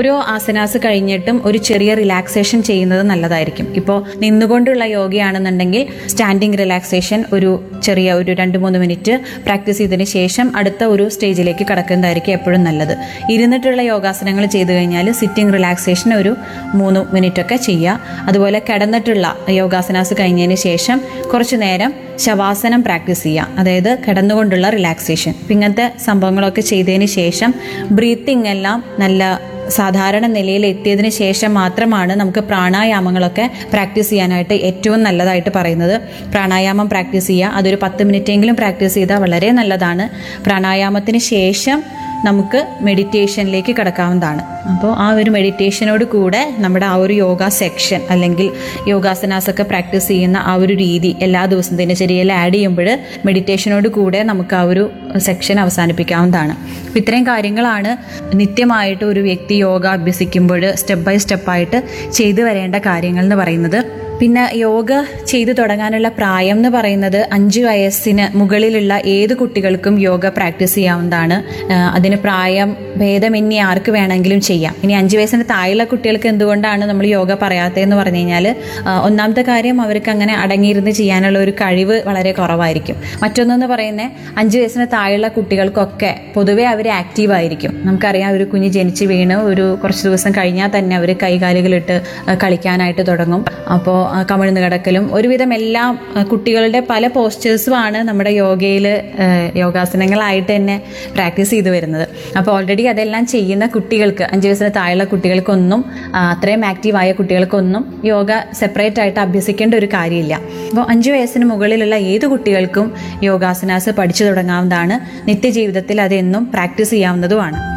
ഓരോ ആസനാസ് കഴിഞ്ഞിട്ടും ഒരു ചെറിയ റിലാക്സേഷൻ ചെയ്യുന്നത് നല്ലതായിരിക്കും ഇപ്പോൾ നിന്നുകൊണ്ടുള്ള യോഗയാണെന്നുണ്ടെങ്കിൽ സ്റ്റാൻഡിങ് റിലാക്സേഷൻ ഒരു ചെറിയ ഒരു രണ്ട് മൂന്ന് മിനിറ്റ് പ്രാക്ടീസ് ചെയ്തതിന് ശേഷം അടുത്ത ഒരു സ്റ്റേജിലേക്ക് കടക്കുന്നതായിരിക്കും എപ്പോഴും നല്ലത് ഇരുന്നിട്ടുള്ള യോഗാസനങ്ങൾ ചെയ്തു കഴിഞ്ഞാൽ സിറ്റിംഗ് റിലാക്സേഷൻ ഒരു മൂന്ന് മിനിറ്റ് ഒക്കെ ചെയ്യുക അതുപോലെ കിടന്നിട്ടുള്ള യോഗാസനാസ് കഴിഞ്ഞതിന് ശേഷം കുറച്ച് നേരം ശവാസനം പ്രാക്ടീസ് ചെയ്യുക അതായത് കിടന്നുകൊണ്ടുള്ള റിലാക്സേഷൻ ഇപ്പം ഇങ്ങനത്തെ സംഭവങ്ങളൊക്കെ ചെയ്തതിന് ശേഷം ബ്രീത്തിങ് എല്ലാം നല്ല സാധാരണ നിലയിൽ എത്തിയതിന് ശേഷം മാത്രമാണ് നമുക്ക് പ്രാണായാമങ്ങളൊക്കെ പ്രാക്ടീസ് ചെയ്യാനായിട്ട് ഏറ്റവും നല്ലതായിട്ട് പറയുന്നത് പ്രാണായാമം പ്രാക്ടീസ് ചെയ്യുക അതൊരു പത്ത് മിനിറ്റെങ്കിലും പ്രാക്ടീസ് ചെയ്താൽ വളരെ നല്ലതാണ് പ്രാണായാമത്തിന് ശേഷം നമുക്ക് മെഡിറ്റേഷനിലേക്ക് കിടക്കാവുന്നതാണ് അപ്പോൾ ആ ഒരു മെഡിറ്റേഷനോട് കൂടെ നമ്മുടെ ആ ഒരു യോഗ സെക്ഷൻ അല്ലെങ്കിൽ യോഗാസനാസ് ഒക്കെ പ്രാക്ടീസ് ചെയ്യുന്ന ആ ഒരു രീതി എല്ലാ ദിവസവും ദിനചര്യയിൽ ആഡ് ചെയ്യുമ്പോൾ മെഡിറ്റേഷനോട് കൂടെ നമുക്ക് ആ ഒരു സെക്ഷൻ അവസാനിപ്പിക്കാവുന്നതാണ് അപ്പം ഇത്രയും കാര്യങ്ങളാണ് നിത്യമായിട്ട് ഒരു വ്യക്തി യോഗ അഭ്യസിക്കുമ്പോൾ സ്റ്റെപ്പ് ബൈ സ്റ്റെപ്പായിട്ട് ചെയ്തു വരേണ്ട കാര്യങ്ങൾ എന്ന് പറയുന്നത് പിന്നെ യോഗ ചെയ്തു തുടങ്ങാനുള്ള പ്രായം എന്ന് പറയുന്നത് അഞ്ച് വയസ്സിന് മുകളിലുള്ള ഏത് കുട്ടികൾക്കും യോഗ പ്രാക്ടീസ് ചെയ്യാവുന്നതാണ് ആ, അതിന് പ്രായം ഭേദമന്യേ ആർക്ക് വേണമെങ്കിലും ചെയ്യാം ഇനി അഞ്ച് വയസ്സിന് താഴെയുള്ള കുട്ടികൾക്ക് എന്തുകൊണ്ടാണ് നമ്മൾ യോഗ പറയാത്തതെന്ന് പറഞ്ഞു കഴിഞ്ഞാൽ ഒന്നാമത്തെ കാര്യം അവർക്ക് അങ്ങനെ അടങ്ങിയിരുന്ന് ചെയ്യാനുള്ള ഒരു കഴിവ് വളരെ കുറവായിരിക്കും മറ്റൊന്നെന്ന് പറയുന്നത് അഞ്ച് വയസ്സിന് താഴെയുള്ള കുട്ടികൾക്കൊക്കെ പൊതുവേ അവർ ആക്റ്റീവ് ആയിരിക്കും നമുക്കറിയാം ഒരു കുഞ്ഞ് ജനിച്ച് വീണ് ഒരു കുറച്ച് ദിവസം കഴിഞ്ഞാൽ തന്നെ അവർ കൈകാലുകളിട്ട് ആ, കളിക്കാനായിട്ട് തുടങ്ങും അപ്പോൾ കമിഴ്ന്ന് കിടക്കലും ഒരുവിധം എല്ലാ ആ, കുട്ടികളുടെ പല പോസ്റ്റേഴ്സുമാണ് നമ്മുടെ യോഗയിൽ യോഗാസനങ്ങളായിട്ട് തന്നെ പ്രാക്ടീസ് ചെയ്തു വരുന്നത് അപ്പോൾ ഓൾറെഡി അതെല്ലാം ചെയ്യുന്ന കുട്ടികൾക്ക് അഞ്ച് വയസ്സിന് താഴെയുള്ള കുട്ടികൾക്കൊന്നും ആ, അത്രയും ആക്റ്റീവായ കുട്ടികൾക്കൊന്നും യോഗ സെപ്പറേറ്റ് ആയിട്ട് അഭ്യസിക്കേണ്ട ഒരു കാര്യമില്ല അപ്പോൾ അഞ്ച് വയസ്സിന് മുകളിലുള്ള ഏത് കുട്ടികൾക്കും യോഗാസനാസ് പഠിച്ചു തുടങ്ങാവുന്നതാണ് നിത്യജീവിതത്തിൽ അതെന്നും പ്രാക്ടീസ് ചെയ്യാവുന്നതുമാണ്